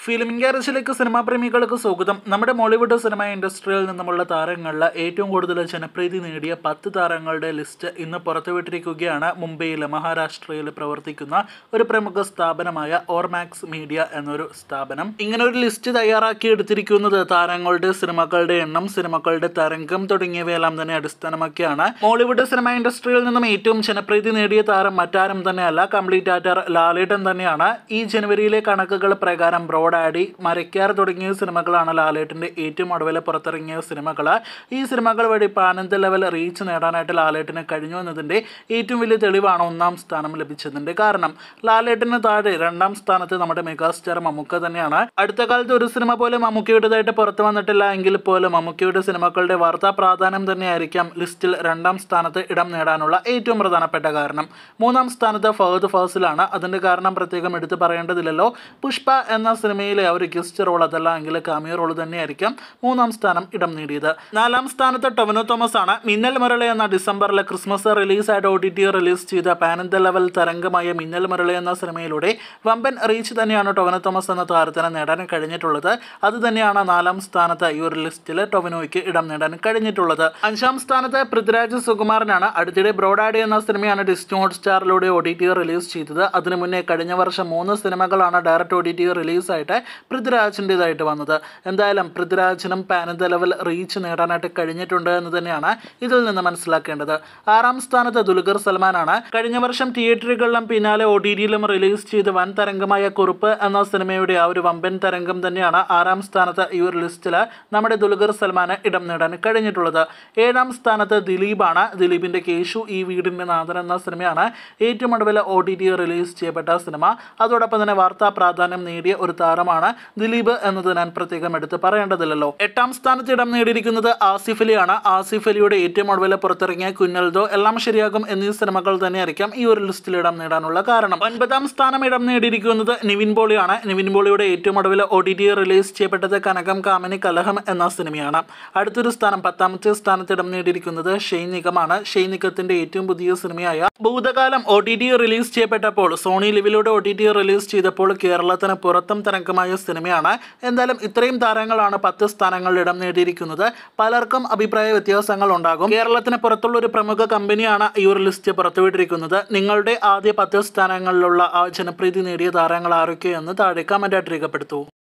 film ഗ്യാരേജിലേക്ക് cinema പ്രേമികൾക്ക് സ്വാഗതം നമ്മുടെ Mollywood cinema ഇൻഡസ്ട്രിയിൽ നിന്നുമുള്ള താരങ്ങളിൽ ഏറ്റവും കൂടുതൽ ജനപ്രീതി നേടിയ പത്ത് താരങ്ങളുടെ ലിസ്റ്റ് ഇന്ന് പുറത്തുവിട്ടിരിക്കുകയാണ് മുംബൈയിലെ മഹാരാഷ്ട്രയിൽ പ്രവർത്തിക്കുന്ന ഒരു പ്രമുഖ സ്ഥാപനമായ ഓർമാക്സ് മീഡിയ എന്നൊരു സ്ഥാപനം ഇങ്ങനെ ഒരു ലിസ്റ്റ് തയ്യാറാക്കി എടുത്തിരിക്കുന്നത് താരങ്ങളുടെ സിനിമകളുടെ എണ്ണം സിനിമകളുടെ തരംഗം തുടങ്ങിയവയെല്ലാം തന്നെ അടിസ്ഥാനമാക്കിയാണ് മോളിവുഡ് സിനിമ ഇൻഡസ്ട്രിയിൽ നിന്നും ഏറ്റവും ജനപ്രീതി നേടിയ താരം മറ്റാരും തന്നെയല്ല കംപ്ലീറ്റ് ആറ്റർ ലാലേട്ടൻ തന്നെയാണ് ഈ ജനുവരിയിലെ കണക്കുകൾ പ്രകാരം ബ്രോഡാഡി മരക്കാർ തുടങ്ങിയ സിനിമകളാണ് ലാലേട്ടൻ്റെ ഏറ്റവും ഒടുവിൽ പുറത്തിറങ്ങിയ സിനിമകൾ ഈ സിനിമകൾ വഴി പാനന്ത ലെവൽ റീച്ച് നേടാനായിട്ട് ലാലേട്ടന് കഴിഞ്ഞു എന്നതിൻ്റെ ഏറ്റവും വലിയ തെളിവാണ് ഒന്നാം സ്ഥാനം ലഭിച്ചതിൻ്റെ കാരണം ലാലേട്ടന് താഴെ രണ്ടാം സ്ഥാനത്ത് നമ്മുടെ മെഗാസ്റ്റാർ മമ്മൂക്ക തന്നെയാണ് അടുത്ത കാലത്ത് ഒരു സിനിമ പോലും മമ്മൂക്കയുടേതായിട്ട് പുറത്തു വന്നിട്ടില്ല എങ്കിൽ പോലും മമ്മൂക്കയുടെ സിനിമകളുടെ വാർത്താ പ്രാധാന്യം തന്നെയായിരിക്കാം ലിസ്റ്റിൽ രണ്ടാം സ്ഥാനത്ത് ഇടം നേടാനുള്ള ഏറ്റവും പ്രധാനപ്പെട്ട കാരണം മൂന്നാം സ്ഥാനത്ത് ഫഹദ് ഫാസിലാണ് അതിൻ്റെ കാരണം പ്രത്യേകം എടുത്തു പറയേണ്ടതില്ലല്ലോ പുഷ്പ എന്ന സിനിമയിലെ ഒരു ഗസ്റ്റ് റോൾ അതല്ല എങ്കിൽ കാമിയോ റോൾ തന്നെയായിരിക്കാം മൂന്നാം സ്ഥാനം ഇടം നേടിയത് നാലാം സ്ഥാനത്ത് ടൊവിനോ തോമസ് ആണ് മിന്നൽ മുരളി എന്ന ഡിസംബറിൽ ക്രിസ്മസ് റിലീസായിട്ട് ഒ ടി ടി റിലീസ് ചെയ്ത പാനന്ത ലെവൽ തരംഗമായ മിന്നൽ മുരളി എന്ന സിനിമയിലൂടെ വമ്പൻ റീച്ച് തന്നെയാണ് ടൊവിനോ തോമസ് എന്ന താരത്തിന് നേടാൻ കഴിഞ്ഞിട്ടുള്ളത് അത് തന്നെയാണ് നാലാം സ്ഥാനത്ത് ഈ ഒരു ലിസ്റ്റിൽ ടൊവിനോയ്ക്ക് ഇടം നേടാൻ കഴിഞ്ഞിട്ടുള്ളത് അഞ്ചാം സ്ഥാനത്ത് പൃഥ്വിരാജ് സുകുമാരനാണ് അടുത്തിടെ ബ്രോഡാഡി എന്ന സിനിമയാണ് ഡിസ്നി ഹോട്ട് സ്റ്റാറിലൂടെ ഒ ടി ടി റിലീസ് ചെയ്തത് അതിനു മുന്നേ കഴിഞ്ഞ വർഷം മൂന്ന് സിനിമകളാണ് ഡയറക്റ്റ് ഒ ടി ടി റിലീസായിട്ട് പൃഥ്വിരാജിൻ്റെതായിട്ട് വന്നത് എന്തായാലും പൃഥ്വിരാജിനും പാനന്ത ലെവൽ റീച്ച് നേടാനായിട്ട് കഴിഞ്ഞിട്ടുണ്ട് എന്ന് തന്നെയാണ് ഇതിൽ നിന്ന് മനസ്സിലാക്കേണ്ടത് ആറാം സ്ഥാനത്ത് ദുൽഖർ സൽമാനാണ് കഴിഞ്ഞ വർഷം തിയേറ്ററുകളിലും പിന്നാലെ ഒ ടി ടിയിലും റിലീസ് ചെയ്ത് വൻ തരംഗമായ കുറുപ്പ് എന്ന സിനിമയുടെ ആ ഒരു വമ്പൻ തരംഗം തന്നെയാണ് ആറാം സ്ഥാനത്ത് ഈ ഒരു ലിസ്റ്റിൽ നമ്മുടെ ദുൽഖർ സൽമാന് ഇടം നേടാൻ കഴിഞ്ഞിട്ടുള്ളത് ഏഴാം സ്ഥാനത്ത് ദിലീപാണ് ദിലീപിൻ്റെ കേശു ഈ വീടിൻ്റെ നാഥൻ എന്ന സിനിമയാണ് ഏറ്റവും ഒടുവിൽ ഒ ടി ടി റിലീസ് ചെയ്യപ്പെട്ട സിനിമ അതോടൊപ്പം തന്നെ വാർത്താ പ്രാധാന്യം നേടിയ ഒരു താരമാണ് ദിലീപ് എന്നത് ഞാൻ പ്രത്യേകം എടുത്ത് പറയേണ്ടതില്ലല്ലോ എട്ടാം സ്ഥാനത്ത് ഇടം നേടിയിരിക്കുന്നത് ആസിഫ് അലിയാണ് ആസിഫ് അലിയുടെ ഏറ്റവും ഒടുവിൽ പുറത്തിറങ്ങിയ കുഞ്ഞൽദോ എല്ലാം ശരിയാകും എന്നീ സിനിമകൾ തന്നെയായിരിക്കാം ഈ ഒരു ലിസ്റ്റിൽ ഇടം നേടാനുള്ള കാരണം ഒൻപതാം സ്ഥാനം ഇടം നേടിയിരിക്കുന്നത് നിവിൻ പോളിയാണ് നിവിൻ പോളിയുടെ ഏറ്റവും ഒടുവിൽ ഒ ടി ടി റിലീസ് ചെയ്യപ്പെട്ടത് കനകം കാമിനി കലഹം എന്ന സിനിമയാണ് അടുത്തൊരു സ്ഥാനം പത്താമത്തെ സ്ഥാനത്ത് ഇടം നേടിയിരിക്കുന്നത് ഷെയ്ൻ നിഗമാണ് ഷെയ്ൻ നിഗത്തിന്റെ ഏറ്റവും പുതിയ സിനിമയായ Bhoothakaalam O T T release ചെയ്യപ്പെട്ടപ്പോൾ സോണി ലിവിലൂടെ ഒ ടി ടി റിലീസ് ചെയ്തപ്പോൾ കേരളത്തിന് പുറത്തും തരംഗമായ സിനിമയാണ് എന്തായാലും ഇത്രയും താരങ്ങളാണ് പത്ത് സ്ഥാനങ്ങളിൽ ഇടം നേടിയിരിക്കുന്നത് പലർക്കും അഭിപ്രായ വ്യത്യാസങ്ങൾ ഉണ്ടാകും കേരളത്തിന് പുറത്തുള്ള ഒരു പ്രമുഖ കമ്പനിയാണ് ഈ ഒരു ലിസ്റ്റ് പുറത്തുവിട്ടിരിക്കുന്നത് നിങ്ങളുടെ ആദ്യ പത്ത് സ്ഥാനങ്ങളിലുള്ള ആ ജനപ്രീതി നേടിയ താരങ്ങൾ ആരൊക്കെയെന്ന് താഴെ കമൻറ്റായിട്ട് രേഖപ്പെടുത്തൂ